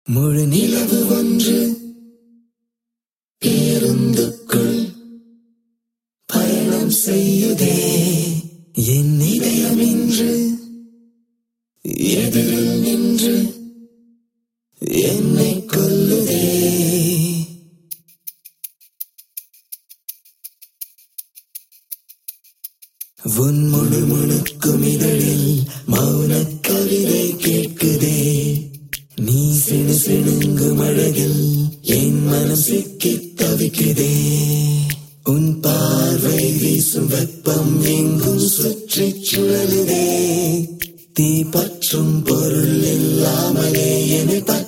முழு நிலவு ஒன்று பேருந்துக்குள் பயணம் செய்யுதே என் இதயம் இன்று எதிரில் நின்று என்னை கொல்லுதே உன் முழு முழுக்கும் இதழில் மௌனக் கவிதை கேட்குதே நீ சிணு சிணுங்கும் அழகில் என் மனம் சிக்கித் தவிக்குதே உன் பார்வை வீசும் வெப்பம் எங்கும் சுற்றிச் சுழலுதே தீ பற்றும் பொருள் இல்லாமலே என்னை